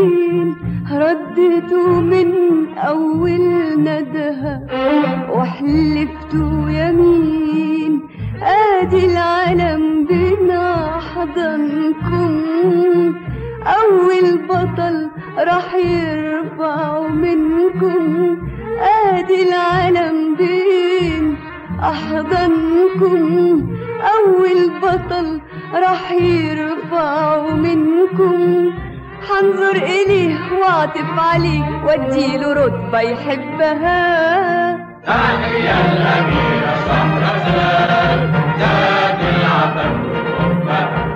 سنين ردته من أول ندها وحلفت يمين آدي العالم بنا حضنكم أول بطل راح يرفع منكم آدي العالم بين أحضنكم أول بطل راح يرفع منكم حنظر إليه واعطف عليه واديله رتبة يحبها تحية الأميرة سمرة سلام ذات العفن والحب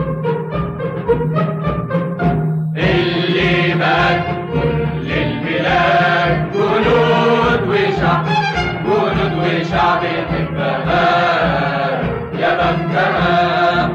اللي مات كل البلاد جنود وشعب جنود وشعب يحبها يا بختها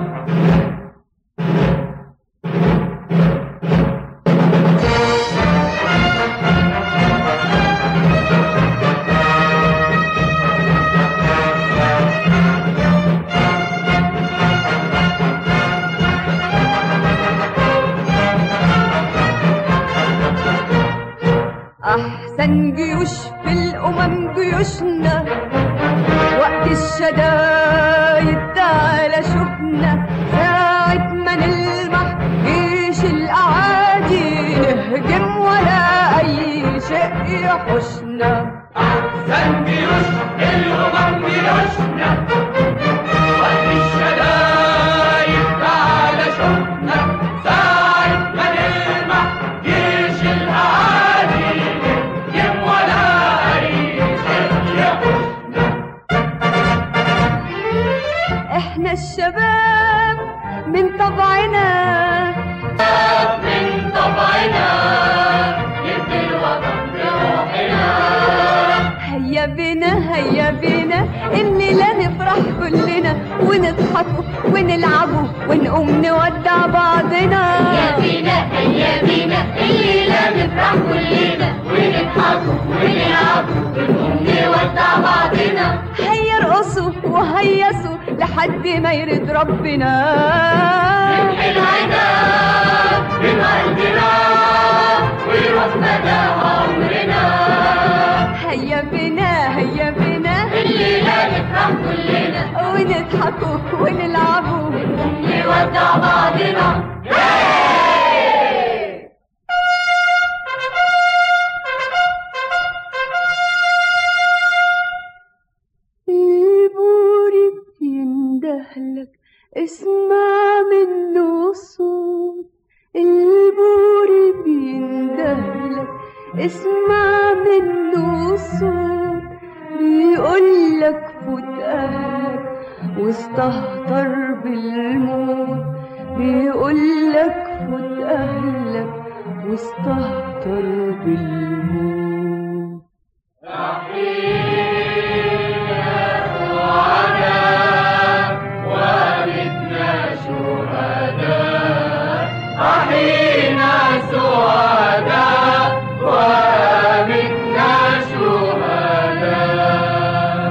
أحسن جيوش في الأمم جيوشنا وقت الشدايد تعالى شوفنا ساعة ما نلمح جيش الأعادي نهجم ولا أي شيء يحوشنا أحسن جيوش الأمم جيوشنا وقت الشدايد تعالى شوفنا ساعة ما نلمح جيش الأعادي نهجم ولا أي شيء يحوشنا إحنا الشباب من طبعنا من طبعنا نبني الوطن بروحنا هيا بنا هيا بنا الليلة نفرح كلنا ونضحك ونلعب ونقوم نودع بعضنا يا بينا هيا بينا الليلة نفرح كلنا ونضحك ونلعب ونقوم نودع بعضنا هيا ارقصوا وهيصوا لحد ما يرد ربنا العنا من أرضنا ويروح مدى عمرنا هيا بنا هيا بنا الليلة نفرح كلنا ونضحك ونلعب ونقوم نودع بعضنا البوري بيندهلك اسمع منه صوت البوري بيندهلك اسمع منه صوت بيقولك فوت أهلك واستهتر بالموت بيقولك فوت أهلك واستهتر بالموت والدنا شهداء أحينا سعداء ومتنا شهداء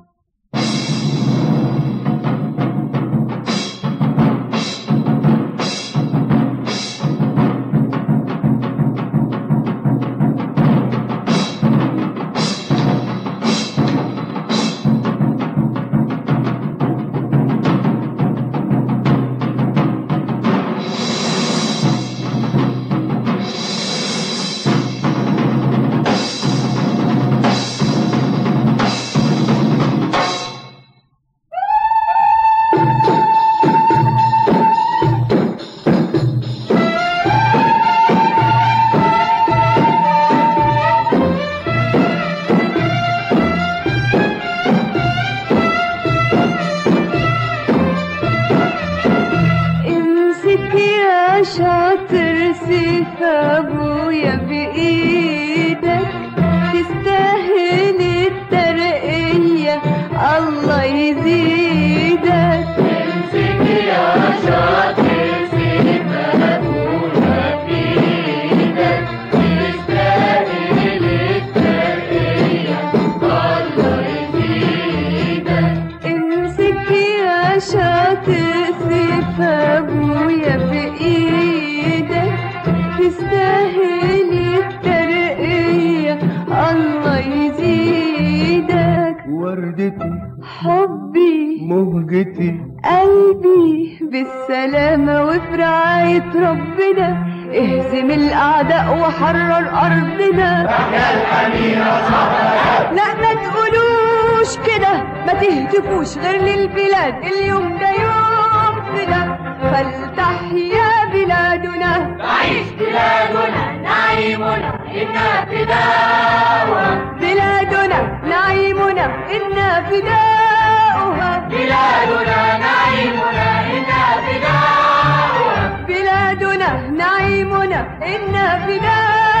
امسك يا شاطر سيف ابويا بايدك تستاهل الترقية الله يزيدك امسك يا شاطر سيف أبونا في إيدك تستاهل الترقية الله يزيدك امسك يا شاطر سيف ابويا بايدك تستاهل تستاهل الترقية الله يزيدك وردتي حبي مهجتي قلبي بالسلامة وفي رعاية ربنا اهزم الأعداء وحرر أرضنا لا ما تقولوش كده ما تهتفوش غير للبلاد اليوم ده يوم فدا فلتحيا بلادنا تعيش بلادنا نعيمنا إنا فداؤها بلادنا نعيمنا إنا فداؤها بلادنا نعيمنا إنا فداؤها بلادنا نعيمنا إنا فداؤها